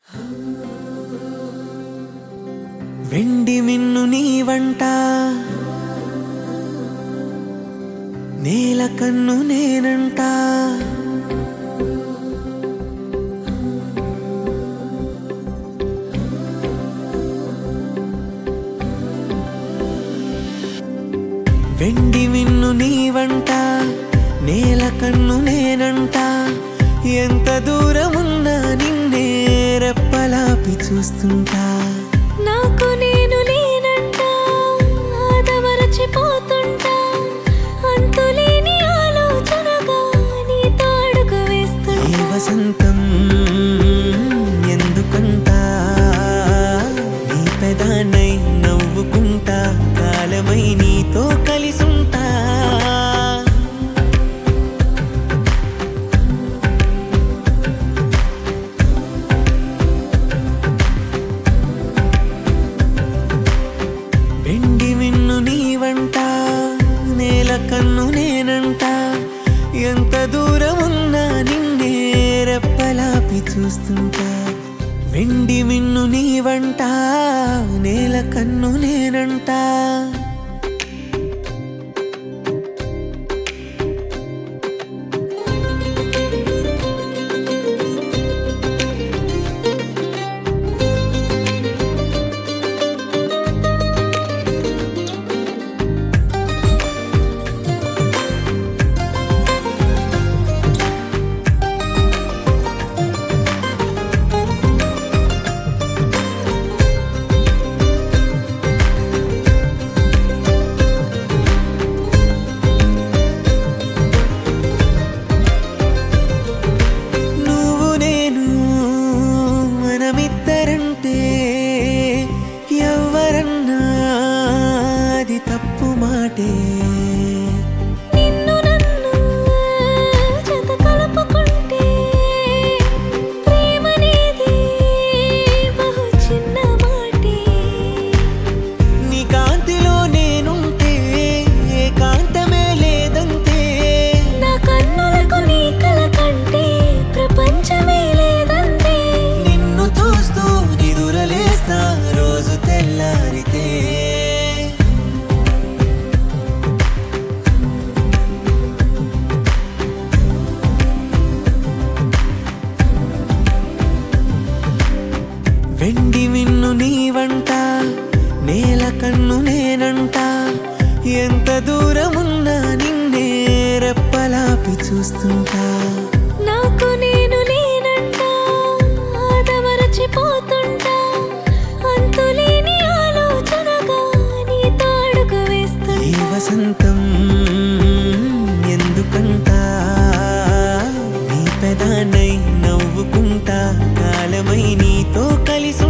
వెండి మిన్ను నీ వంట నేల కన్ను నేనంట వెండి మిన్ను నీ వంట నేల కన్ను నేనంట ఎంత దూరమున్నా నిన్నే రెప్పలాపి చూస్తుంటా నాకు నేను లేనంట ఆదమరచిపోతుంటా అంతులేని ఆలోచనగా నీ తాడుకు ఈ వేస్తుంటా వసంతం ఎందుకంట నీ పెదానై నవ్వుకుంటా కాలమై నీతో కలిసుంటా వెండి మిన్ను నీ వంట నేల కన్ను నేనంట ఎంత దూరం ఉన్నా నిన్నే రెప్పలాపి చూస్తుంటా వెండి మిన్ను నీ వంట నేల కన్ను నేనంట నువ్వు నేను మనమిద్దరంటే ఎవరన్నా అది తప్పు మాటే నిన్ను నన్ను జత కలుపుకుంటే ప్రేమనేది బహు చిన్న మాటే నీ కాంతిలో నేనుంటే ఏకాంతమే లేదంతే నా కన్నులకు నీ కల కంటే ప్రపంచమే లేదంతే నిన్ను చూస్తూ నిదురలేస్తా రోజు తెల్లారితే వెండి మిన్ను నీ వంట నేల కన్ను నేనంట ఎంత దూరమున్నా నిన్నే రెప్పలాపి చూస్తుంటా నాకు నేను లేనంట ఆదమరచిపోతుంటా అంతులేని ఆలోచనగా నీ తాడుకు ఈ వేస్తుంటా వసంతం ఎందుకంట నీ పెదానై నవ్వుకుంటా కాలమై నీతో కలిసి